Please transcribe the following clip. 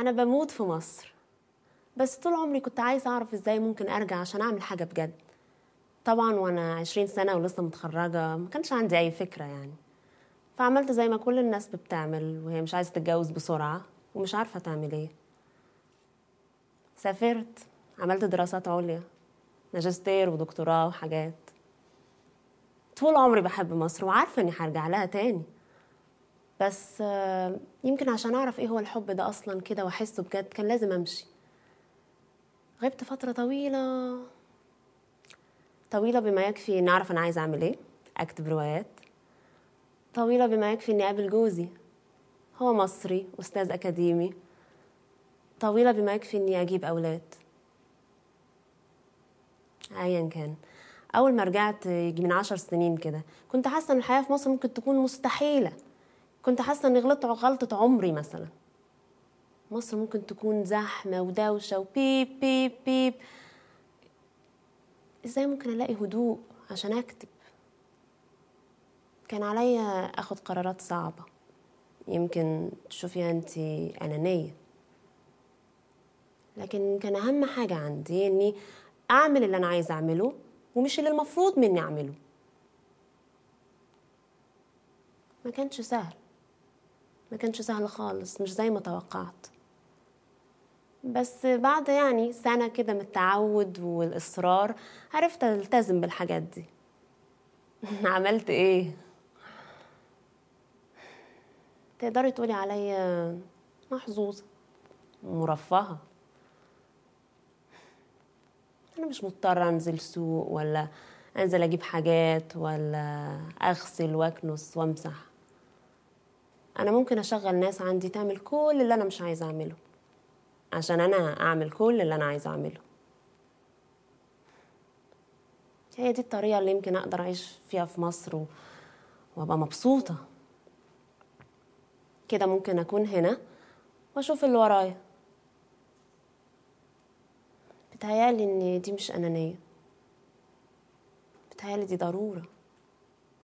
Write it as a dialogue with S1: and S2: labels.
S1: أنا بموت في مصر بس طول عمري كنت عايزة أعرف إزاي ممكن أرجع عشان أعمل حاجة بجد طبعا وأنا عشرين سنة ولسه متخرجة ما كانش عندي أي فكرة يعني فعملت زي ما كل الناس بتعمل وهي مش عايزة تتجوز بسرعة ومش عارفة تعمل إيه سافرت عملت دراسات عليا ماجستير ودكتوراه وحاجات طول عمري بحب مصر وعارفة إني هرجع لها تاني بس آه، يمكن عشان أعرف إيه هو الحب ده أصلا كده وأحسه بجد كان لازم أمشي غبت فترة طويلة طويلة بما يكفي إني أعرف أنا عايزة أعمل إيه أكتب روايات طويلة بما يكفي إني أقابل جوزي هو مصري أستاذ أكاديمي طويلة بما يكفي إني أجيب أولاد أيا كان أول ما رجعت يجي من عشر سنين كده كنت حاسة إن الحياة في مصر ممكن تكون مستحيلة كنت حاسة إني غلطت غلطة عمري مثلا مصر ممكن تكون زحمة ودوشة وبيب بيب بيب إزاي ممكن ألاقي هدوء عشان أكتب كان عليا أخد قرارات صعبة يمكن تشوفيها أنت أنانية لكن كان أهم حاجة عندي إني أعمل اللي أنا عايزة أعمله ومش اللي المفروض مني أعمله ما كانش سهل ما كانش سهل خالص مش زي ما توقعت بس بعد يعني سنة كده من التعود والإصرار عرفت ألتزم بالحاجات دي عملت إيه؟ تقدري تقولي عليا محظوظة مرفهة أنا مش مضطرة أنزل سوق ولا أنزل أجيب حاجات ولا أغسل وأكنس وأمسح أنا ممكن أشغل ناس عندي تعمل كل اللي أنا مش عايزة أعمله عشان أنا أعمل كل اللي أنا عايزة أعمله هي دي الطريقة اللي يمكن أقدر أعيش فيها في مصر و... وأبقى مبسوطة كده ممكن أكون هنا وأشوف اللي ورايا بتهيالي إن دي مش أنانية بتهيالي دي ضرورة